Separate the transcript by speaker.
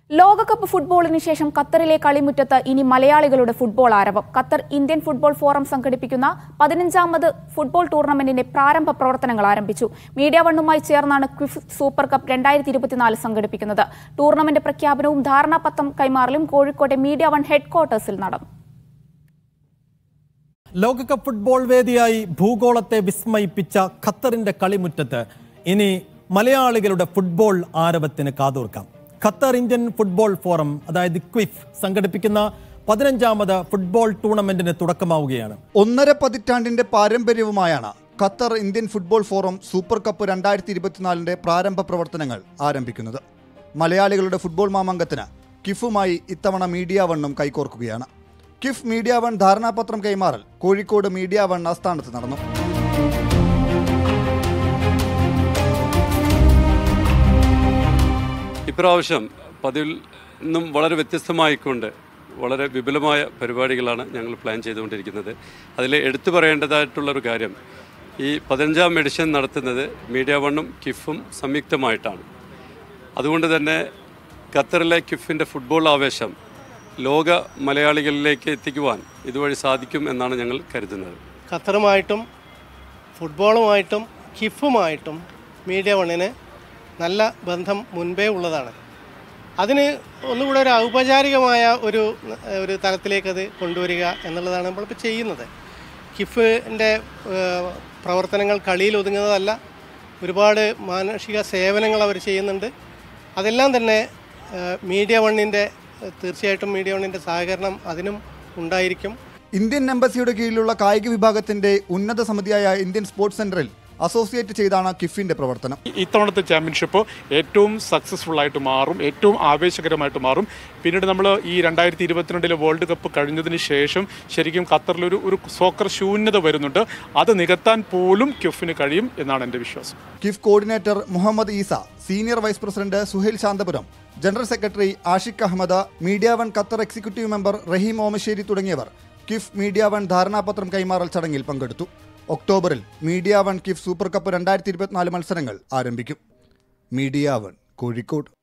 Speaker 1: ലോകകപ്പ് ഫുട്ബോളിന് ശേഷം ഖത്തറിലെ കളിമുറ്റത്ത് ഇനി മലയാളികളുടെ ഫുട്ബോൾ ആരവം ഖത്തർ ഇന്ത്യൻ ഫുട്ബോൾ ഫോറം സംഘടിപ്പിക്കുന്ന പതിനഞ്ചാമത് ഫുട്ബോൾ ടൂർണമെന്റിന്റെ പ്രാരംഭ പ്രവർത്തനങ്ങൾ ആരംഭിച്ചു മീഡിയ വണ്ണുമായി ചേർന്നാണ് ക്വിഫ് സൂപ്പർ കപ്പ് രണ്ടായിരത്തി ഇരുപത്തിനാല് സംഘടിപ്പിക്കുന്നത് ടൂർണമെന്റ് പ്രഖ്യാപനവും ധാരണാപത്രം കൈമാറലും കോഴിക്കോട്ടെ മീഡിയ വൺ ഹെഡ്ക്വാർട്ടേഴ്സിൽ നടന്നു
Speaker 2: ലോകകപ്പ് ഫുട്ബോൾ വേദിയായി ഭൂഗോളത്തെ വിസ്മയിപ്പിച്ച ഖത്തറിന്റെ കളിമുറ്റത്ത് ഇനി മലയാളികളുടെ ഫുട്ബോൾ ആരവത്തിന് കാതോർക്കാം ഖത്തർ ഇന്ത്യൻ ഫുട്ബോൾ ഫോറം അതായത് ക്വിഫ് സംഘടിപ്പിക്കുന്ന പതിനഞ്ചാമത് ഫുട്ബോൾ ടൂർണമെന്റിന് തുടക്കമാവുകയാണ്
Speaker 3: ഒന്നര പതിറ്റാണ്ടിന്റെ പാരമ്പര്യവുമായാണ് Qatar Indian football forum super cup രണ്ടായിരത്തി ഇരുപത്തിനാലിന്റെ പ്രാരംഭ പ്രവർത്തനങ്ങൾ ആരംഭിക്കുന്നത് മലയാളികളുടെ ഫുട്ബോൾ മാമാങ്കത്തിന് കിഫുമായി ഇത്തവണ മീഡിയ വണ്ണും കൈകോർക്കുകയാണ് കിഫ് മീഡിയ വൺ ധാരണാപത്രം കൈമാറൽ കോഴിക്കോട് മീഡിയ വൺ ആസ്ഥാനത്ത് നടന്നു
Speaker 4: ഇപ്രാവശ്യം പതിവിൽ നിന്നും വളരെ വ്യത്യസ്തമായിക്കൊണ്ട് വളരെ വിപുലമായ പരിപാടികളാണ് ഞങ്ങൾ പ്ലാൻ ചെയ്തുകൊണ്ടിരിക്കുന്നത് അതിൽ എടുത്തു പറയേണ്ടതായിട്ടുള്ളൊരു കാര്യം ഈ പതിനഞ്ചാം എഡിഷൻ നടത്തുന്നത് മീഡിയ വണ്ണും കിഫും സംയുക്തമായിട്ടാണ് അതുകൊണ്ട് തന്നെ ഖത്തറിലെ കിഫിൻ്റെ ഫുട്ബോൾ ആവേശം ലോക മലയാളികളിലേക്ക് എത്തിക്കുവാൻ ഇതുവഴി സാധിക്കും എന്നാണ് ഞങ്ങൾ കരുതുന്നത്
Speaker 5: ഖത്തറുമായിട്ടും ഫുട്ബോളുമായിട്ടും കിഫുമായിട്ടും മീഡിയ വണ്ണിന് നല്ല ബന്ധം മുൻപേ ഉള്ളതാണ് അതിന് ഒന്നുകൂടെ ഒരു ഔപചാരികമായ ഒരു ഒരു തലത്തിലേക്ക് അത് കൊണ്ടുവരിക എന്നുള്ളതാണ് നമ്മളിപ്പോൾ ചെയ്യുന്നത് കിഫിൻ്റെ പ്രവർത്തനങ്ങൾ കളിയിൽ ഒതുങ്ങുന്നതല്ല ഒരുപാട് മാനുഷിക സേവനങ്ങൾ അവർ ചെയ്യുന്നുണ്ട് അതെല്ലാം തന്നെ ഏഹ്, മീഡിയ വണ്ണിൻ്റെ തീർച്ചയായിട്ടും മീഡിയ വണ്ണിൻ്റെ സഹകരണം അതിനും ഉണ്ടായിരിക്കും
Speaker 3: ഇന്ത്യൻ എംബസിയുടെ കീഴിലുള്ള കായിക വിഭാഗത്തിന്റെ ഉന്നത സമിതിയായ ഇന്ത്യൻ സ്പോർട്സ് സെന്ററിൽ അസോസിയേറ്റ് ചെയ്താണ് കിഫിന്റെ പ്രവർത്തനം
Speaker 6: ഇത്തവണത്തെ ചാമ്പ്യൻഷിപ്പ് ഏറ്റവും സക്സസ്ഫുൾ ആയിട്ട് മാറും ഏറ്റവും ആവേശകരമായിട്ട് മാറും പിന്നീട് നമ്മൾ ഈ രണ്ടായിരത്തി ഇരുപത്തിരണ്ടിലെ വേൾഡ് കപ്പ് കഴിഞ്ഞതിന് ശേഷം ശരിക്കും ഖത്തറിലൊരു ഒരു സോക്കർ ശൂന്യത വരുന്നുണ്ട് അത് നികത്താൻ പോലും ക്യുഫിന് കഴിയും എന്നാണ് എൻ്റെ വിശ്വാസം
Speaker 3: QIF coordinator Muhammad Isa senior vice president Suhail Santhapuram general secretary Ashiq Ahmed media one Qatar executive member Rahim Omassery തുടങ്ങിയവർ കിഫ് മീഡിയ വൺ ധാരണാപത്രം കൈമാറൽ ചടങ്ങിൽ പങ്കെടുത്തു ഒക്ടോബറിൽ media one QIF super cup രണ്ടായിരത്തി ഇരുപത്തിനാല് മത്സരങ്ങൾ ആരംഭിക്കും മീഡിയ വൺ കോഴിക്കോട്